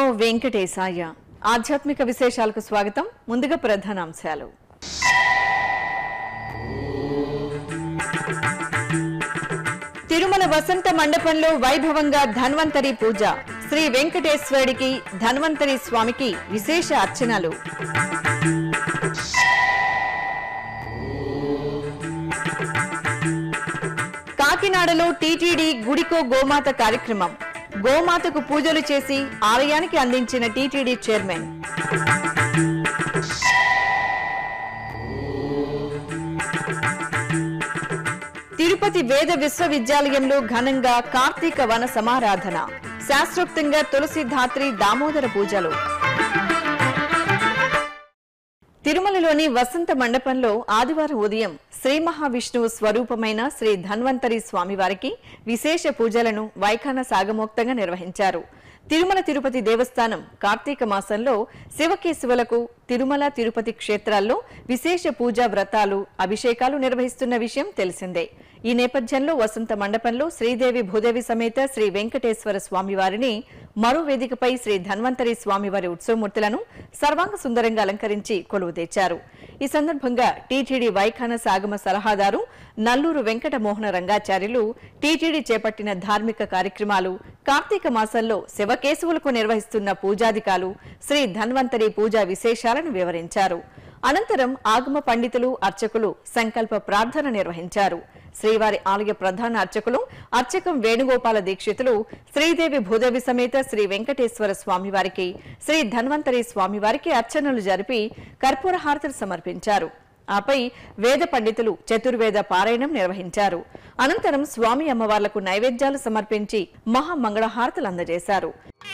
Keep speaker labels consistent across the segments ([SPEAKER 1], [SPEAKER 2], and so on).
[SPEAKER 1] వెంకటేశాయ ఆధ్యాత్మిక విశేషాలకు స్వాగతం ముందుగా ప్రధానాంశాలు తిరుమల వసంత మండపంలో వైభవంగా ధన్వంతరి పూజ శ్రీ వెంకటేశ్వరుడికి ధన్వంతరి స్వామికి విశేష అర్చనలు కాకినాడలో టీటీడీ గుడికో గోమాత కార్యక్రమం గోమాతకు పూజలు చేసి ఆలయానికి అందించిన టీటీడీ చైర్మన్ తిరుపతి వేద విశ్వవిద్యాలయంలో ఘనంగా కార్తీక వన సమారాధన శాస్త్రోక్తంగా తులసి ధాత్రి దామోదర పూజలు తిరుమలలోని వసంత మండపంలో ఆదివారం ఉదయం శ్రీ మహావిష్ణువు స్వరూపమైన శ్రీ ధన్వంతరి స్వామివారికి విశేష పూజలను వైఖాన సాగమోక్తంగా నిర్వహించారు తిరుమల తిరుపతి దేవస్థానం కార్తీక మాసంలో శివకేశవులకు తిరుమల తిరుపతి క్షేత్రాల్లో విశేష పూజా వ్రతాలు అభిషేకాలు నిర్వహిస్తున్న విషయం తెలిసిందే ఈ నేపథ్యంలో వసంత మండపంలో శ్రీదేవి భూదేవి సమేత శ్రీ వెంకటేశ్వర స్వామివారిని మరో వేదికపై శ్రీ ధన్వంతరి స్వామివారి ఉత్సవమూర్తులను సర్వాంగ సుందరంగా అలంకరించి కొలువు తెచ్చారు ఈ సందర్భంగా టీటీడీ వైఖాన సాగమ సలహాదారు నల్లూరు వెంకట మోహన రంగాచార్యులు టీటీడీ చేపట్టిన ధార్మిక కార్యక్రమాలు కార్తీక మాసంలో శివకేశవులకు నిర్వహిస్తున్న పూజాధికాలు శ్రీ ధన్వంతరి పూజా విశేషాలను వివరించారు అనంతరం ఆగమ పండితులు అర్చకులు సంకల్ప ప్రార్థన నిర్వహించారు శ్రీవారి ఆలయ ప్రధాన అర్చకులు అర్చకం వేణుగోపాల దీక్షితులు శ్రీదేవి భూదేవి సమేత శ్రీ వెంకటేశ్వర స్వామివారికి శ్రీ ధన్వంతరి స్వామివారికి అర్చనలు జరిపి కర్పూర హారతులు సమర్పించారు ఆపై వేద పండితులు చతుర్వేద పారాయణం నిర్వహించారు అనంతరం స్వామి అమ్మవార్లకు నైవేద్యాలు సమర్పించి మహామంగళహారతులు అందజేశారు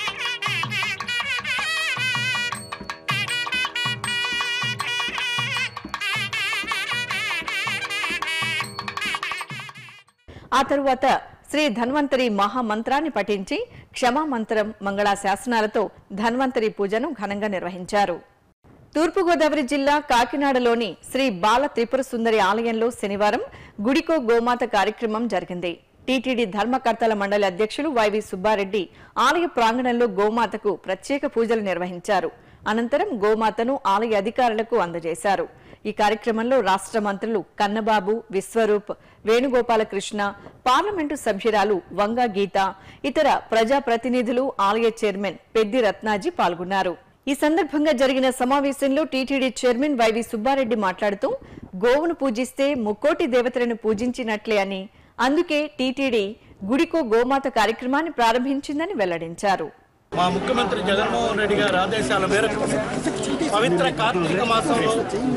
[SPEAKER 1] ఆ తరువాత శ్రీ ధన్వంతరి మహామంత్రాన్ని పఠించి క్షమామంత్రం మంగళా శాసనాలతో ధన్వంతరి పూజను ఘనంగా నిర్వహించారు తూర్పుగోదావరి జిల్లా కాకినాడలోని శ్రీ బాల త్రిపుర సుందరి ఆలయంలో శనివారం గుడికో గోమాత కార్యక్రమం జరిగింది టీటీడీ ధర్మకర్తల మండలి అధ్యక్షులు వైవి సుబ్బారెడ్డి ఆలయ ప్రాంగణంలో గోమాతకు ప్రత్యేక పూజలు నిర్వహించారు అనంతరం గోమాతను ఆలయ అధికారులకు అందజేశారు ఈ కార్యక్రమంలో రాష్ట్ర మంత్రులు కన్నబాబు విశ్వరూప్ వేణుగోపాలకృష్ణ పార్లమెంటు సభ్యురాలు వంగా గీత ఇతర ప్రజాప్రతినిధులు ఆలయ చైర్మన్ పెద్ది రత్నాజీ పాల్గొన్నారు ఈ సందర్భంగా జరిగిన సమావేశంలో టీటీడీ చైర్మన్ వైవి సుబ్బారెడ్డి మాట్లాడుతూ గోవును పూజిస్తే ముక్కోటి దేవతలను పూజించినట్లే అని అందుకే టీటీడీ గుడికో గోమాత కార్యక్రమాన్ని ప్రారంభించిందని వెల్లడించారు
[SPEAKER 2] మా ముఖ్యమంత్రి జగన్మోహన్ రెడ్డి గారి ఆదేశాల మేరకు పవిత్ర కార్తీక మాసంలో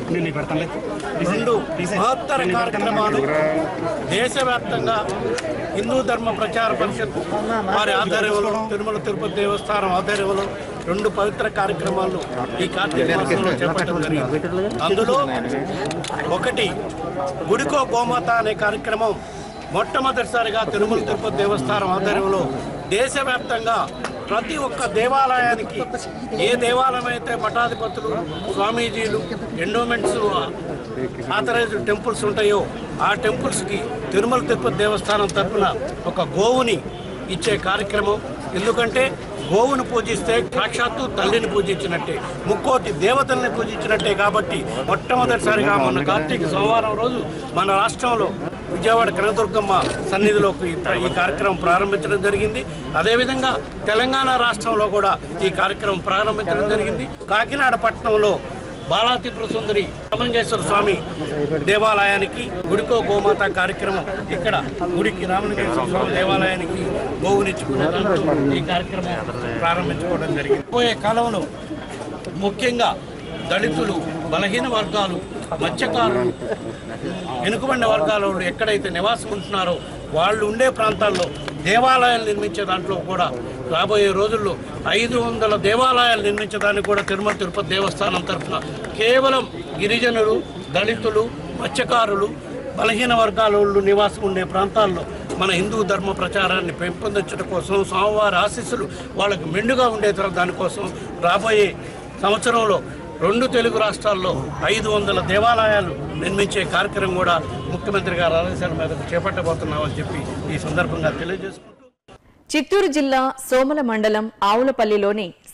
[SPEAKER 2] రెండు మహత్తర కార్యక్రమాలు దేశవ్యాప్తంగా హిందూ ధర్మ ప్రచార పరిషత్ వారి ఆధ్వర్యంలో తిరుమల తిరుపతి దేవస్థానం ఆధ్వర్యంలో రెండు పవిత్ర కార్యక్రమాలు ఈ కార్తీక మాసంలో చేపట్టడం జరిగింది అందులో ఒకటి గుడికో గోమాత అనే కార్యక్రమం మొట్టమొదటిసారిగా తిరుమల తిరుపతి దేవస్థానం ఆధ్వర్యంలో దేశవ్యాప్తంగా ప్రతి ఒక్క దేవాలయానికి ఏ దేవాలయం అయితే పటాధిపతులు స్వామీజీలు ఎండోమెంట్స్ ఆథరైజ్డ్ టెంపుల్స్ ఉంటాయో ఆ టెంపుల్స్కి తిరుమల తిరుపతి దేవస్థానం తరఫున ఒక గోవుని ఇచ్చే కార్యక్రమం ఎందుకంటే గోవును పూజిస్తే సాక్షాత్తు తల్లిని పూజించినట్టే ముక్కోటి దేవతల్ని పూజించినట్టే కాబట్టి మొట్టమొదటిసారిగా మొన్న కార్తీక సోమవారం రోజు మన రాష్ట్రంలో విజయవాడ కనకదుర్గమ్మ సన్నిధిలోకి ఈ- ఈ కార్యక్రమం ప్రారంభించడం జరిగింది అదేవిధంగా తెలంగాణ రాష్ట్రంలో కూడా ఈ కార్యక్రమం ప్రారంభించడం జరిగింది కాకినాడ పట్టణంలో బాలాత్రిపుర సుందరి రామలింగేశ్వర స్వామి దేవాలయానికి గుడికో గోమాత కార్యక్రమం ఇక్కడ గుడికి రామలింగేశ్వర స్వామి దేవాలయానికి గోవునిచ్చుకున్న దాంతో ఈ కార్యక్రమం ప్రారంభించుకోవడం జరిగింది పోయే కాలంలో ముఖ్యంగా దళితులు బలహీన వర్గాలు మత్స్యకారులు వెనుకబడిన వర్గాల వాళ్ళు ఎక్కడైతే నివాసం ఉంటున్నారో వాళ్ళు ఉండే ప్రాంతాల్లో దేవాలయాలు నిర్మించే దాంట్లో కూడా రాబోయే రోజుల్లో ఐదు వందల దేవాలయాలు నిర్మించడానికి కూడా తిరుమల తిరుపతి దేవస్థానం తరఫున కేవలం గిరిజనులు దళితులు మత్స్యకారులు బలహీన వర్గాల వాళ్ళు నివాసం ఉండే ప్రాంతాల్లో మన హిందూ ధర్మ ప్రచారాన్ని పెంపొందించడం కోసం స్వామివారి ఆశీస్సులు వాళ్ళకు మెండుగా ఉండే దానికోసం రాబోయే సంవత్సరంలో రెండు తెలుగు రాష్ట్రాల్లో ఐదు వందల దేవాలయాలు నిర్మించే కార్యక్రమం కూడా ముఖ్యమంత్రి గారి ఆదేశాల మేరకు చేపట్టబోతున్నామని చెప్పి ఈ సందర్భంగా తెలియజేసుకుంటూ
[SPEAKER 1] చిత్తూరు జిల్లా సోమల మండలం ఆవులపల్లిలోని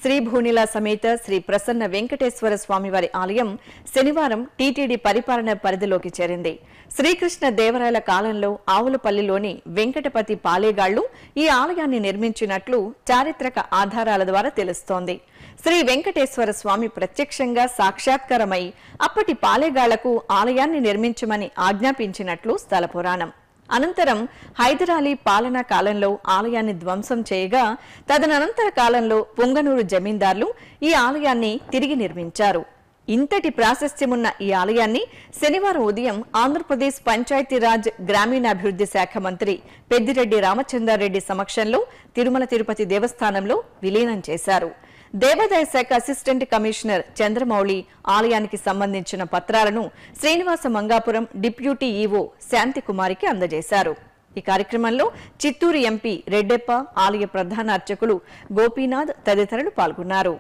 [SPEAKER 1] శ్రీ భూనిల సమేత శ్రీ ప్రసన్న వెంకటేశ్వర స్వామివారి ఆలయం శనివారం టీటీడీ పరిపాలన పరిధిలోకి చేరింది శ్రీకృష్ణ దేవరాయల కాలంలో ఆవులపల్లిలోని వెంకటపతి పాలేగాళ్లు ఈ ఆలయాన్ని నిర్మించినట్లు చారిత్రక ఆధారాల ద్వారా తెలుస్తోంది శ్రీ వెంకటేశ్వర స్వామి ప్రత్యక్షంగా సాక్షాత్కారమై అప్పటి పాలేగాళ్లకు ఆలయాన్ని నిర్మించమని ఆజ్ఞాపించినట్లు స్థల పురాణం అనంతరం హైదరాలీ పాలనా కాలంలో ఆలయాన్ని ధ్వంసం చేయగా తదనంతర కాలంలో పొంగనూరు జమీందార్లు ఈ ఆలయాన్ని తిరిగి నిర్మించారు ఇంతటి ప్రాశస్త్యమున్న ఈ ఆలయాన్ని శనివారం ఉదయం ఆంధ్రప్రదేశ్ పంచాయతీరాజ్ గ్రామీణాభివృద్ధి శాఖ మంత్రి పెద్దిరెడ్డి రామచంద్రారెడ్డి సమక్షంలో తిరుమల తిరుపతి దేవస్థానంలో విలీనం చేశారు దేవాదాయ శాఖ అసిస్టెంట్ కమిషనర్ చంద్రమౌళి ఆలయానికి సంబంధించిన పత్రాలను శ్రీనివాస మంగాపురం డిప్యూటీ ఈవో శాంతికుమారికి అందజేశారు ఈ కార్యక్రమంలో చిత్తూరు ఎంపీ రెడ్డెప్ప ఆలయ ప్రధాన అర్చకులు గోపీనాథ్ తదితరులు పాల్గొన్నారు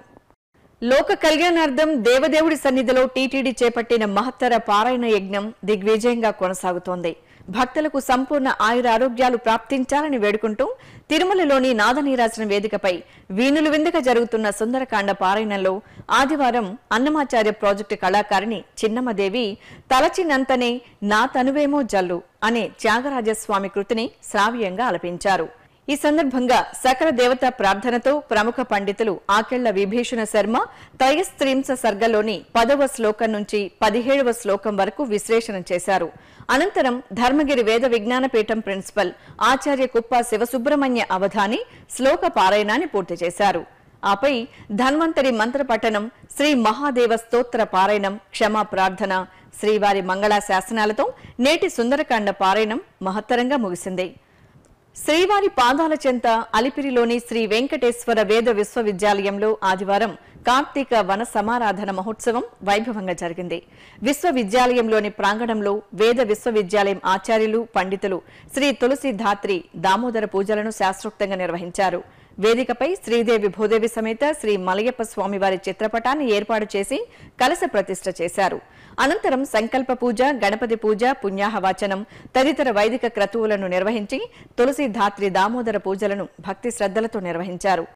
[SPEAKER 1] లోక కళ్యాణార్థం దేవదేవుడి సన్నిధిలో టీటీడీ చేపట్టిన మహత్తర పారాయణ యజ్ఞం దిగ్విజయంగా కొనసాగుతోంది భక్తులకు సంపూర్ణ ఆయుర ఆరోగ్యాలు ప్రాప్తించాలని వేడుకుంటూ తిరుమలలోని నాదనీరాజన వేదికపై వీణులు విందుగా జరుగుతున్న సుందరకాండ పారాయణంలో ఆదివారం అన్నమాచార్య ప్రాజెక్టు కళాకారిణి చిన్నమ్మదేవి తలచినంతనే నా తనువేమో జల్లు అనే త్యాగరాజస్వామి కృతిని శ్రావ్యంగా ఆలపించారు ఈ సందర్భంగా సకల దేవతా ప్రార్థనతో ప్రముఖ పండితులు ఆకెళ్ల విభీషణ శర్మ త్రయస్త్రీంస సర్గలోని పదవ శ్లోకం నుంచి పదిహేడవ శ్లోకం వరకు విశ్లేషణ చేశారు అనంతరం ధర్మగిరి వేద విజ్ఞాన పీఠం ప్రిన్సిపల్ ఆచార్య కుప్ప శివసుబ్రహ్మణ్య అవధాని శ్లోక పారాయణాన్ని పూర్తి చేశారు ఆపై ధన్వంతరి మంత్ర పఠనం శ్రీ మహాదేవ స్తోత్ర పారాయణం క్షమా ప్రార్థన శ్రీవారి మంగళా శాసనాలతో నేటి సుందరకాండ పారాయణం మహత్తరంగా ముగిసింది శ్రీవారి పాదాల చెంత అలిపిరిలోని శ్రీ వెంకటేశ్వర వేద విశ్వవిద్యాలయంలో ఆదివారం కార్తీక వన సమారాధన మహోత్సవం వైభవంగా జరిగింది విశ్వవిద్యాలయంలోని ప్రాంగణంలో వేద విశ్వవిద్యాలయం ఆచార్యులు పండితులు శ్రీ తులసి ధాత్రి దామోదర పూజలను శాస్త్రోక్తంగా నిర్వహించారు వేదికపై శ్రీదేవి భూదేవి సమేత శ్రీ మలయప్ప స్వామివారి చిత్రపటాన్ని ఏర్పాటు చేసి కలశ ప్రతిష్ఠ చేశారు అనంతరం సంకల్ప పూజ గణపతి పూజ పుణ్యాహవాచనం తదితర వైదిక క్రతువులను నిర్వహించి తులసి ధాత్రి దామోదర పూజలను భక్తి శ్రద్ధలతో నిర్వహించారు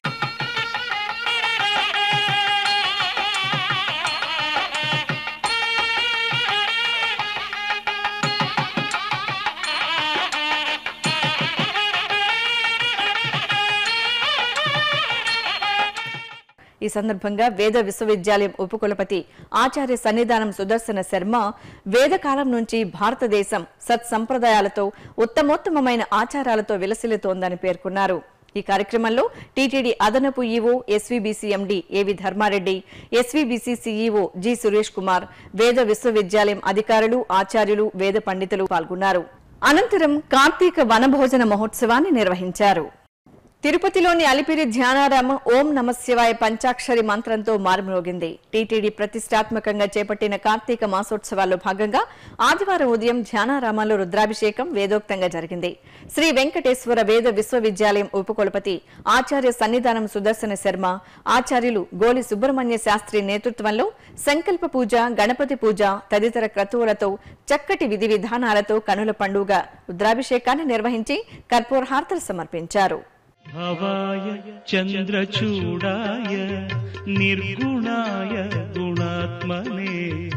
[SPEAKER 1] ఈ సందర్భంగా వేద విశ్వవిద్యాలయం ఉపకులపతి ఆచార్య సన్నిధానం సుదర్శన శర్మ వేదకాలం నుంచి భారతదేశం సత్సంప్రదాయాలతో ఉత్తమోత్తమమైన ఆచారాలతో విలసిల్లుతోందని పేర్కొన్నారు ఈ కార్యక్రమంలో టీటీడీ అదనపు EO SVBC MD AV Dharma Reddy SVBC CEO G Suresh Kumar వేద విశ్వవిద్యాలయం అధికారులు ఆచార్యులు వేద పండితులు పాల్గొన్నారు అనంతరం కార్తీక వనభోజన మహోత్సవాన్ని నిర్వహించారు తిరుపతిలోని అలిపిరి ధ్యానారామ ఓం నమశివాయ పంచాక్షరి మంత్రంతో మారుమ్రోగింది టీటీడీ ప్రతిష్టాత్మకంగా చేపట్టిన కార్తీక మాసోత్సవాల్లో భాగంగా ఆదివారం ఉదయం ధ్యానారామంలో రుద్రాభిషేకం వేదోక్తంగా జరిగింది శ్రీ వెంకటేశ్వర వేద విశ్వవిద్యాలయం ఉపకులపతి ఆచార్య సన్నిధానం సుదర్శన శర్మ ఆచార్యులు గోలి సుబ్రహ్మణ్య శాస్త్రి నేతృత్వంలో సంకల్ప పూజ గణపతి పూజ తదితర క్రతువులతో చక్కటి విధి విధానాలతో కనుల పండుగ రుద్రాభిషేకాన్ని నిర్వహించి కర్పూరహారతలు సమర్పించారు
[SPEAKER 3] भवाय चन्द्रचूडाय निर्गुणाय गुणात्मने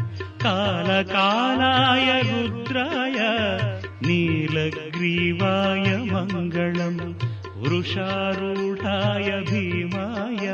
[SPEAKER 3] कालकालाय रुद्राय नीलग्रीवाय मङ्गलम् वृषारूढाय भीमाय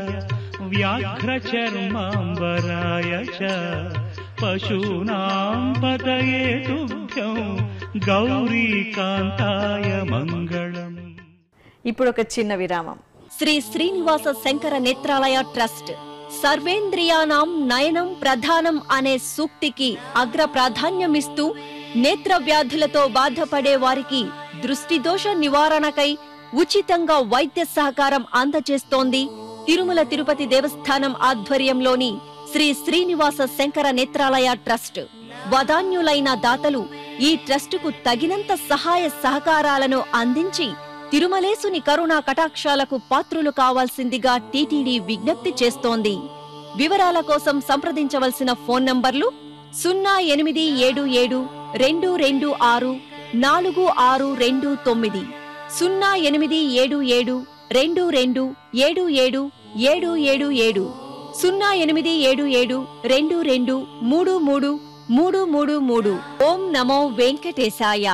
[SPEAKER 3] व्याघ्रचर्माम्बराय च पशूनां पतये तुभ्यं गौरीकान्ताय मङ्गलम्
[SPEAKER 1] ఇప్పుడు ఒక చిన్న విరామం
[SPEAKER 4] శ్రీ శ్రీనివాస శంకర నేత్రాలయ ట్రస్ట్ సర్వేంద్రియానాం నయనం ప్రధానం అనే సూక్తికి అగ్ర ప్రాధాన్యమిస్తూ నేత్ర వ్యాధులతో బాధపడే వారికి దృష్టి దోష నివారణకై ఉచితంగా వైద్య సహకారం అందజేస్తోంది తిరుమల తిరుపతి దేవస్థానం ఆధ్వర్యంలోని శ్రీ శ్రీనివాస శంకర నేత్రాలయ ట్రస్ట్ వదాన్యులైన దాతలు ఈ ట్రస్టుకు తగినంత సహాయ సహకారాలను అందించి తిరుమలేసుని కరుణా కటాక్షాలకు పాత్రులు కావాల్సిందిగా టీటీడీ విజ్ఞప్తి చేస్తోంది వివరాల కోసం సంప్రదించవలసిన ఫోన్ నంబర్లు సున్నా ఎనిమిది ఏడు ఏడు రెండు రెండు ఆరు నాలుగు ఆరు రెండు తొమ్మిది సున్నా ఎనిమిది ఏడు ఏడు రెండు రెండు ఏడు ఏడు ఏడు ఏడు ఏడు సున్నా ఎనిమిది ఏడు ఏడు రెండు రెండు మూడు మూడు మూడు మూడు మూడు ఓం నమో వెంకటేశాయ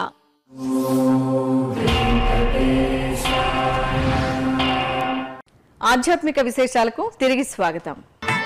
[SPEAKER 1] ఆధ్యాత్మిక విశేషాలకు తిరిగి స్వాగతం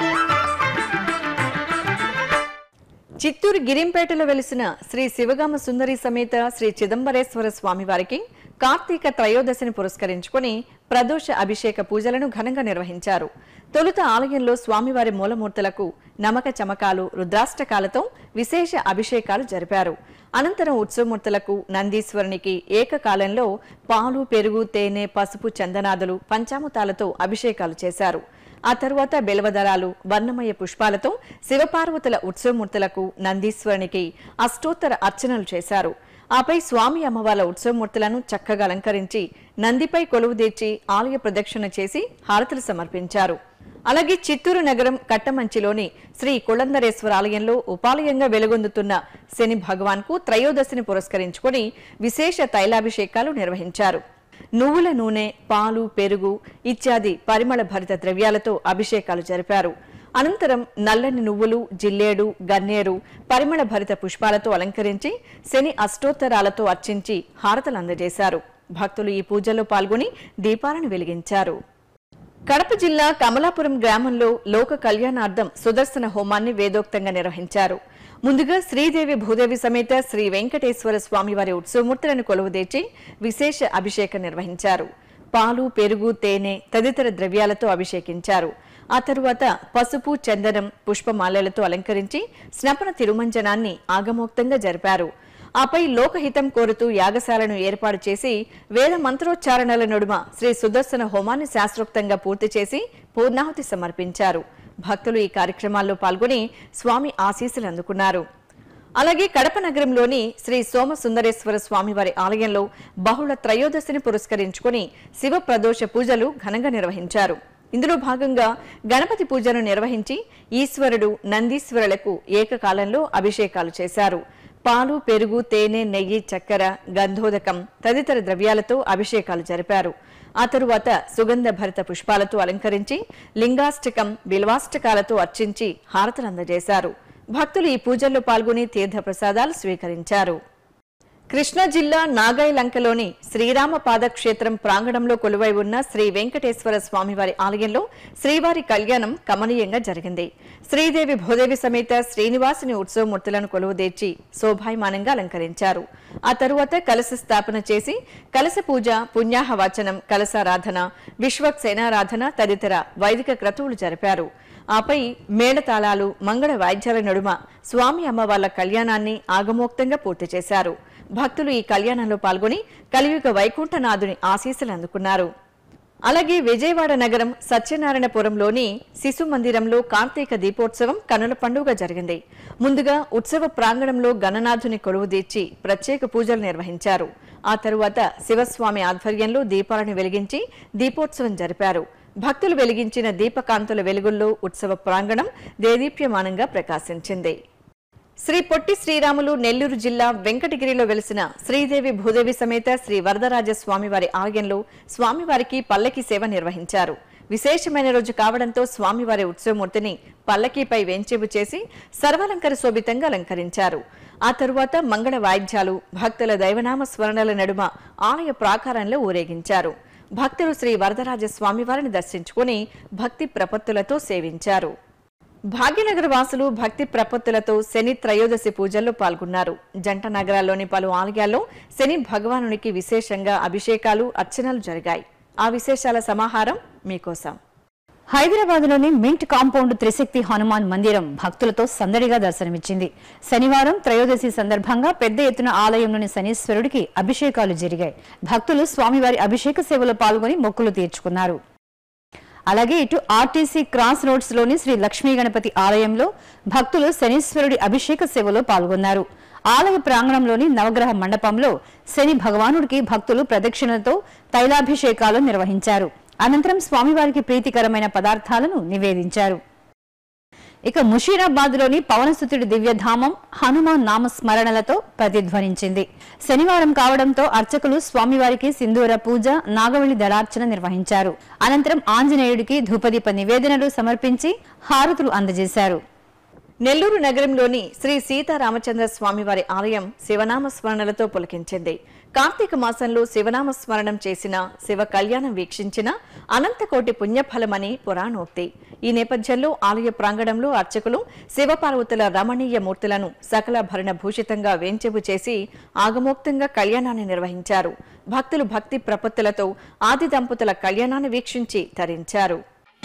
[SPEAKER 1] చిత్తూరు గిరింపేటలో వెలిసిన శ్రీ శివగామ సుందరి సమేత శ్రీ చిదంబరేశ్వర స్వామివారికి కార్తీక త్రయోదశిని పురస్కరించుకుని ప్రదోష అభిషేక పూజలను ఘనంగా నిర్వహించారు తొలుత ఆలయంలో స్వామివారి మూలమూర్తులకు నమక చమకాలు రుద్రాష్టకాలతో విశేష అభిషేకాలు జరిపారు అనంతరం ఉత్సవమూర్తులకు నందీశ్వరునికి ఏకకాలంలో పాలు పెరుగు తేనె పసుపు చందనాదులు పంచామృతాలతో అభిషేకాలు చేశారు ఆ తరువాత బెలవదళాలు వర్ణమయ పుష్పాలతో శివపార్వతుల ఉత్సవమూర్తులకు నందీశ్వరునికి అష్టోత్తర అర్చనలు చేశారు ఆపై స్వామి అమ్మవార్ల ఉత్సవమూర్తులను చక్కగా అలంకరించి నందిపై కొలువుదీర్చి ఆలయ ప్రదక్షిణ చేసి హారతులు సమర్పించారు అలాగే చిత్తూరు నగరం కట్టమంచిలోని శ్రీ కుళందరేశ్వర ఆలయంలో ఉపాలయంగా వెలుగొందుతున్న శని భగవాన్కు త్రయోదశిని పురస్కరించుకొని విశేష తైలాభిషేకాలు నిర్వహించారు నువ్వుల నూనె పాలు పెరుగు ఇత్యాది పరిమళ భరిత ద్రవ్యాలతో అభిషేకాలు జరిపారు అనంతరం నల్లని నువ్వులు జిల్లేడు గన్నేరు పరిమళ భరిత పుష్పాలతో అలంకరించి శని అష్టోత్తరాలతో అర్చించి హారతలు అందజేశారు భక్తులు ఈ పూజల్లో పాల్గొని దీపాలను వెలిగించారు కడప జిల్లా కమలాపురం గ్రామంలో లోక కళ్యాణార్థం సుదర్శన హోమాన్ని వేదోక్తంగా నిర్వహించారు ముందుగా శ్రీదేవి భూదేవి సమేత శ్రీ వెంకటేశ్వర స్వామివారి ఉత్సవమూర్తులను కొలువుదీర్చి విశేష అభిషేకం నిర్వహించారు పాలు పెరుగు తేనె తదితర ద్రవ్యాలతో అభిషేకించారు ఆ తరువాత పసుపు చందనం పుష్పమాలలతో అలంకరించి స్నపన తిరుమంజనాన్ని ఆగమోక్తంగా జరిపారు ఆపై లోకహితం కోరుతూ యాగశాలను ఏర్పాటు చేసి వేద మంత్రోచ్చారణల నడుమ శ్రీ సుదర్శన హోమాన్ని శాస్త్రోక్తంగా పూర్తి చేసి పూర్ణాహుతి సమర్పించారు భక్తులు ఈ కార్యక్రమాల్లో పాల్గొని స్వామి ఆశీస్సులు అందుకున్నారు అలాగే కడప నగరంలోని శ్రీ సోమ సుందరేశ్వర స్వామివారి ఆలయంలో బహుళ త్రయోదశిని పురస్కరించుకుని శివ ప్రదోష పూజలు ఘనంగా నిర్వహించారు ఇందులో భాగంగా గణపతి పూజను నిర్వహించి ఈశ్వరుడు నందీశ్వరులకు ఏకకాలంలో అభిషేకాలు చేశారు పాలు పెరుగు తేనె నెయ్యి చక్కెర గంధోదకం తదితర ద్రవ్యాలతో అభిషేకాలు జరిపారు ఆ తరువాత సుగంధ భరిత పుష్పాలతో అలంకరించి లింగాష్టకం బిల్వాష్టకాలతో అర్చించి హారతలు అందజేశారు భక్తులు ఈ పూజల్లో పాల్గొని తీర్థ ప్రసాదాలు స్వీకరించారు కృష్ణా జిల్లా నాగాయలంకలోని శ్రీరామ పాదక్షేత్రం ప్రాంగణంలో కొలువై ఉన్న శ్రీ వెంకటేశ్వర స్వామివారి ఆలయంలో శ్రీవారి కళ్యాణం కమనీయంగా జరిగింది శ్రీదేవి భూదేవి సమేత శ్రీనివాసుని ఉత్సవమూర్తులను కొలువుదీర్చి శోభాయమానంగా అలంకరించారు ఆ తరువాత కలశ స్థాపన చేసి కలశ పూజ పుణ్యాహవాచనం కలశారాధన విశ్వక్సేనారాధన తదితర వైదిక క్రతువులు జరిపారు ఆపై మేళతాళాలు మంగళ వాయిద్యాల నడుమ స్వామి అమ్మవార్ల కళ్యాణాన్ని ఆగమోక్తంగా పూర్తి చేశారు భక్తులు ఈ కళ్యాణంలో పాల్గొని కలియుగ వైకుంఠనాథుని ఆశీస్సులు అందుకున్నారు అలాగే విజయవాడ నగరం సత్యనారాయణపురంలోని శిశు మందిరంలో కార్తీక దీపోత్సవం కనుల పండుగ జరిగింది ముందుగా ఉత్సవ ప్రాంగణంలో గణనాథుని కొలువుదీర్చి ప్రత్యేక పూజలు నిర్వహించారు ఆ తరువాత శివస్వామి ఆధ్వర్యంలో దీపాలను వెలిగించి దీపోత్సవం జరిపారు భక్తులు వెలిగించిన దీపకాంతుల వెలుగుల్లో ఉత్సవ ప్రాంగణం దేదీప్యమానంగా ప్రకాశించింది శ్రీ పొట్టి శ్రీరాములు నెల్లూరు జిల్లా వెంకటగిరిలో వెలిసిన శ్రీదేవి భూదేవి సమేత శ్రీ వరదరాజ స్వామివారి ఆలయంలో స్వామివారికి పల్లకి సేవ నిర్వహించారు విశేషమైన రోజు కావడంతో స్వామివారి ఉత్సవమూర్తిని పల్లకీపై వెంచేపు చేసి సర్వాలంకర శోభితంగా అలంకరించారు ఆ తరువాత మంగళ వాయిద్యాలు భక్తుల దైవనామ స్మరణల నడుమ ఆలయ ప్రాకారంలో ఊరేగించారు భక్తులు శ్రీ వరదరాజ స్వామివారిని దర్శించుకుని భక్తి ప్రపత్తులతో సేవించారు భాగ్యనగర వాసులు భక్తి ప్రపత్తులతో శని త్రయోదశి పూజల్లో పాల్గొన్నారు జంట నగరాల్లోని పలు ఆలయాల్లో శని భగవానునికి విశేషంగా అభిషేకాలు అర్చనలు జరిగాయి ఆ విశేషాల సమాహారం మీకోసం
[SPEAKER 5] హైదరాబాద్లోని మింట్ కాంపౌండ్ త్రిశక్తి హనుమాన్ మందిరం భక్తులతో సందడిగా దర్శనమిచ్చింది శనివారం త్రయోదశి సందర్భంగా పెద్ద ఎత్తున ఆలయంలోని శనీశ్వరుడికి అభిషేకాలు జరిగాయి భక్తులు స్వామివారి అభిషేక సేవలో పాల్గొని మొక్కులు తీర్చుకున్నారు అలాగే ఇటు ఆర్టీసీ క్రాస్ రోడ్స్ లోని శ్రీ లక్ష్మీ గణపతి ఆలయంలో భక్తులు శనీశ్వరుడి అభిషేక సేవలో పాల్గొన్నారు ఆలయ ప్రాంగణంలోని నవగ్రహ మండపంలో శని భగవానుడికి భక్తులు ప్రదక్షిణలతో తైలాభిషేకాలు నిర్వహించారు అనంతరం స్వామివారికి ప్రీతికరమైన పదార్థాలను నివేదించారు ఇక ముషీరాబాద్ లోని పవనసుతుడి దివ్యధామం హనుమాన్ నామ స్మరణలతో ప్రతిధ్వనించింది శనివారం కావడంతో అర్చకులు స్వామివారికి సింధూర పూజ నాగవళి దళార్చన నిర్వహించారు అనంతరం ఆంజనేయుడికి ధూపదీప నివేదనలు సమర్పించి హారతులు అందజేశారు
[SPEAKER 1] నెల్లూరు నగరంలోని శ్రీ సీతారామచంద్ర స్వామివారి ఆలయం శివనామ స్మరణలతో పులకించింది కార్తీక మాసంలో శివనామ స్మరణం చేసిన శివ కళ్యాణం వీక్షించిన అనంతకోటి పుణ్యఫలమని పురాణోక్తి ఈ నేపథ్యంలో ఆలయ ప్రాంగణంలో అర్చకులు శివపార్వతుల రమణీయ మూర్తులను సకల భరణ భూషితంగా వేంచెబు చేసి ఆగమోక్తంగా కళ్యాణాన్ని నిర్వహించారు భక్తులు భక్తి ప్రపత్తులతో ఆది దంపతుల కళ్యాణాన్ని వీక్షించి తరించారు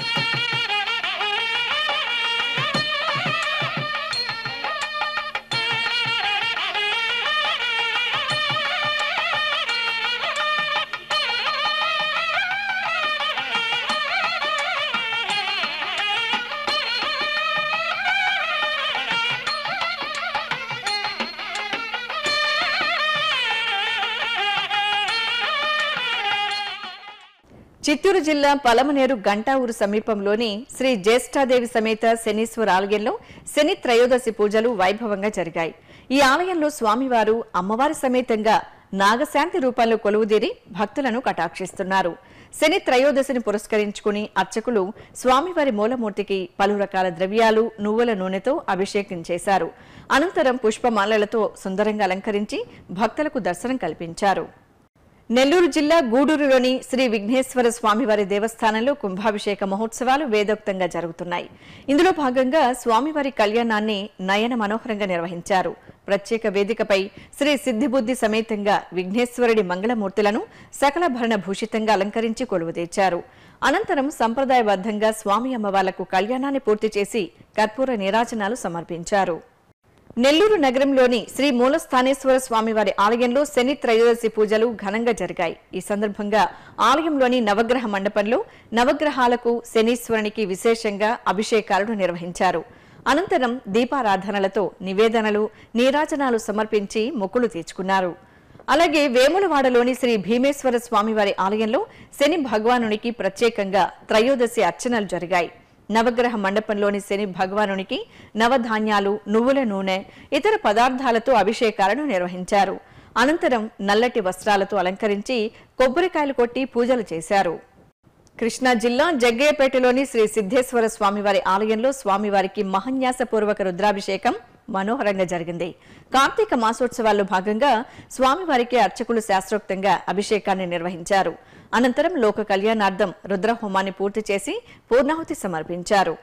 [SPEAKER 1] చిత్తూరు జిల్లా పలమనేరు గంటాఊరు సమీపంలోని శ్రీ జ్యేష్ఠాదేవి సమేత శనీశ్వర ఆలయంలో శని త్రయోదశి పూజలు వైభవంగా జరిగాయి ఈ ఆలయంలో స్వామివారు అమ్మవారి సమేతంగా నాగశాంతి రూపంలో కొలువుదీరి భక్తులను కటాక్షిస్తున్నారు శని త్రయోదశిని పురస్కరించుకుని అర్చకులు స్వామివారి మూలమూర్తికి పలు రకాల ద్రవ్యాలు నువ్వుల నూనెతో అభిషేకం చేశారు అనంతరం పుష్పమాలలతో సుందరంగా అలంకరించి భక్తులకు దర్శనం కల్పించారు నెల్లూరు జిల్లా గూడూరులోని శ్రీ విఘ్నేశ్వర స్వామివారి దేవస్థానంలో కుంభాభిషేక మహోత్సవాలు వేదోక్తంగా జరుగుతున్నాయి ఇందులో భాగంగా స్వామివారి కళ్యాణాన్ని నయన మనోహరంగా నిర్వహించారు ప్రత్యేక వేదికపై శ్రీ సిద్ధిబుద్ధి సమేతంగా విఘ్నేశ్వరుడి మంగళమూర్తులను సకల భరణ భూషితంగా అలంకరించి కొలువుదీర్చారు అనంతరం సంప్రదాయబద్ధంగా స్వామి అమ్మవార్లకు కళ్యాణాన్ని పూర్తి చేసి కర్పూర నీరాజనాలు సమర్పించారు నెల్లూరు నగరంలోని శ్రీ మూలస్థానేశ్వర స్వామివారి ఆలయంలో శని త్రయోదశి పూజలు ఘనంగా జరిగాయి ఈ సందర్భంగా ఆలయంలోని నవగ్రహ మండపంలో నవగ్రహాలకు శనీశ్వరునికి విశేషంగా అభిషేకాలను నిర్వహించారు అనంతరం దీపారాధనలతో నివేదనలు నీరాజనాలు సమర్పించి మొక్కులు తీర్చుకున్నారు అలాగే వేములవాడలోని శ్రీ భీమేశ్వర స్వామివారి ఆలయంలో శని భగవానునికి ప్రత్యేకంగా త్రయోదశి అర్చనలు జరిగాయి నవగ్రహ మండపంలోని శని భగవానునికి నవధాన్యాలు నువ్వుల నూనె ఇతర పదార్థాలతో అభిషేకాలను నిర్వహించారు అనంతరం నల్లటి వస్త్రాలతో అలంకరించి కొబ్బరికాయలు కొట్టి పూజలు చేశారు కృష్ణా జిల్లా జగ్గయ్యపేటలోని శ్రీ సిద్ధేశ్వర స్వామివారి ఆలయంలో స్వామివారికి మహన్యాసపూర్వక రుద్రాభిషేకం మనోహరంగా జరిగింది కార్తీక మాసోత్సవాల్లో భాగంగా స్వామివారికి అర్చకులు శాస్త్రోక్తంగా అభిషేకాన్ని నిర్వహించారు అనంతరం లోక కళ్యాణార్థం రుద్రహోమాన్ని పూర్తి చేసి పూర్ణాహుతి సమర్పించారు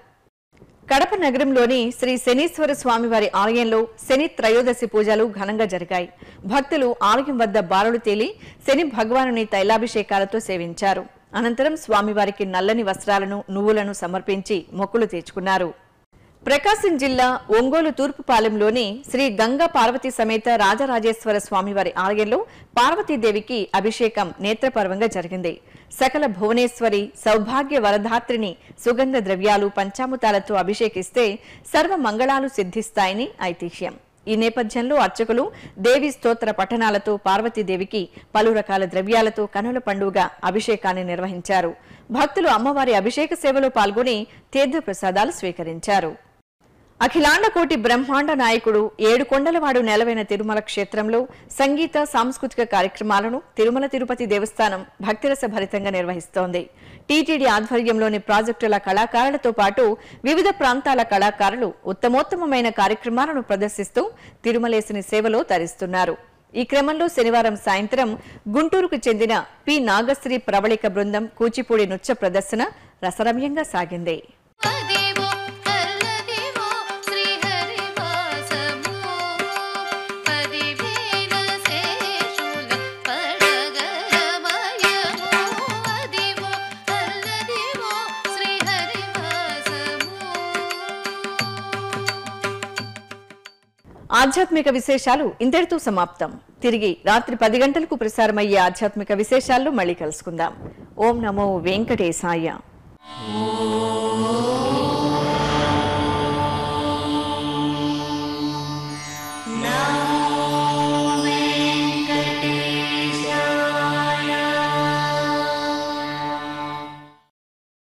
[SPEAKER 1] కడప నగరంలోని శ్రీ శనీశ్వర స్వామివారి ఆలయంలో శని త్రయోదశి పూజలు ఘనంగా జరిగాయి భక్తులు ఆలయం వద్ద బారులు తేలి శని భగవానుని తైలాభిషేకాలతో సేవించారు అనంతరం స్వామివారికి నల్లని వస్త్రాలను నువ్వులను సమర్పించి మొక్కులు తీర్చుకున్నారు ప్రకాశం జిల్లా ఒంగోలు తూర్పుపాలెంలోని శ్రీ గంగా పార్వతీ సమేత రాజరాజేశ్వర స్వామివారి ఆలయంలో పార్వతీదేవికి అభిషేకం నేత్రపర్వంగా జరిగింది సకల భువనేశ్వరి సౌభాగ్య వరధాత్రిని సుగంధ ద్రవ్యాలు పంచామృతాలతో అభిషేకిస్తే సర్వ మంగళాలు సిద్ధిస్తాయని ఐతిహ్యం ఈ నేపథ్యంలో అర్చకులు దేవి స్తోత్ర పఠనాలతో పార్వతీదేవికి పలు రకాల ద్రవ్యాలతో కనుల పండుగ అభిషేకాన్ని నిర్వహించారు భక్తులు అమ్మవారి అభిషేక సేవలో పాల్గొని తీర్థప్రసాదాలు స్వీకరించారు అఖిలాండ కోటి బ్రహ్మాండ నాయకుడు ఏడు కొండలవాడు నెలవైన తిరుమల క్షేత్రంలో సంగీత సాంస్కృతిక కార్యక్రమాలను తిరుమల తిరుపతి దేవస్థానం భక్తిరస భరితంగా నిర్వహిస్తోంది టీటీడీ ఆధ్వర్యంలోని ప్రాజెక్టుల కళాకారులతో పాటు వివిధ ప్రాంతాల కళాకారులు ఉత్తమోత్తమమైన కార్యక్రమాలను ప్రదర్శిస్తూ తిరుమలేసిని సేవలో తరిస్తున్నారు ఈ క్రమంలో శనివారం సాయంత్రం గుంటూరుకు చెందిన పి నాగశ్రీ ప్రవళిక బృందం కూచిపూడి నృత్య ప్రదర్శన రసరమ్యంగా సాగింది
[SPEAKER 6] అదివో అల్లదివో శ్రీహరివాసము పదివేల శేషుల పడగలమయము అదివో అల్లదివో శ్రీహరివాసము
[SPEAKER 1] ఆధ్యాత్మిక విశేషాలు ఇంతటితో సమాప్తం తిరిగి రాత్రి పది గంటలకు ప్రసారమయ్యే ఆధ్యాత్మిక విశేషాల్లో మళ్ళీ కలుసుకుందాం ఓం నమో వెంకటేశాయ
[SPEAKER 6] ఓం